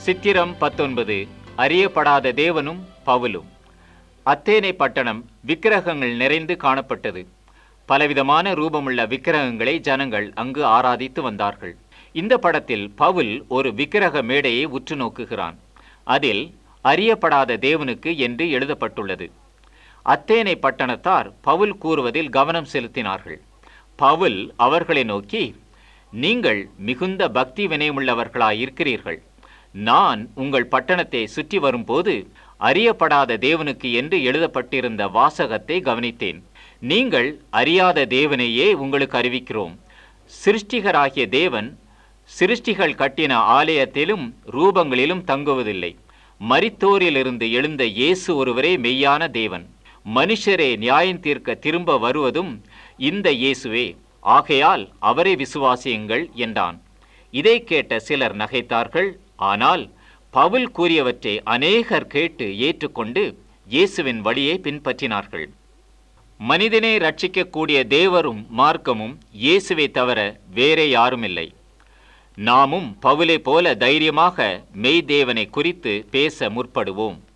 சித்திரம் பத்தொன்பது அறியப்படாத தேவனும் பவுலும் அத்தேனை பட்டணம் விக்கிரகங்கள் நிறைந்து காணப்பட்டது பலவிதமான ரூபமுள்ள விக்கிரகங்களை ஜனங்கள் அங்கு ஆராதித்து வந்தார்கள் இந்த படத்தில் பவுல் ஒரு விக்கிரக மேடையை உற்று நோக்குகிறான் அதில் அறியப்படாத தேவனுக்கு என்று எழுதப்பட்டுள்ளது அத்தேனை பட்டணத்தார் பவுல் கூறுவதில் கவனம் செலுத்தினார்கள் பவுல் அவர்களை நோக்கி நீங்கள் மிகுந்த பக்தி வினயமுள்ளவர்களாயிருக்கிறீர்கள் நான் உங்கள் பட்டணத்தை சுற்றி வரும்போது அறியப்படாத தேவனுக்கு என்று எழுதப்பட்டிருந்த வாசகத்தை கவனித்தேன் நீங்கள் அறியாத தேவனையே உங்களுக்கு அறிவிக்கிறோம் சிருஷ்டிகராகிய தேவன் சிருஷ்டிகள் கட்டின ஆலயத்திலும் ரூபங்களிலும் தங்குவதில்லை மரித்தோரிலிருந்து எழுந்த இயேசு ஒருவரே மெய்யான தேவன் மனுஷரே நியாயம் தீர்க்க திரும்ப வருவதும் இந்த இயேசுவே ஆகையால் அவரை விசுவாசியுங்கள் என்றான் இதை கேட்ட சிலர் நகைத்தார்கள் ஆனால் பவுல் கூறியவற்றை அநேகர் கேட்டு ஏற்றுக்கொண்டு இயேசுவின் வழியை பின்பற்றினார்கள் மனிதனை ரட்சிக்கக்கூடிய தேவரும் மார்க்கமும் இயேசுவை தவிர வேறே யாரும் இல்லை நாமும் பவுலை போல தைரியமாக மெய் தேவனை குறித்து பேச முற்படுவோம்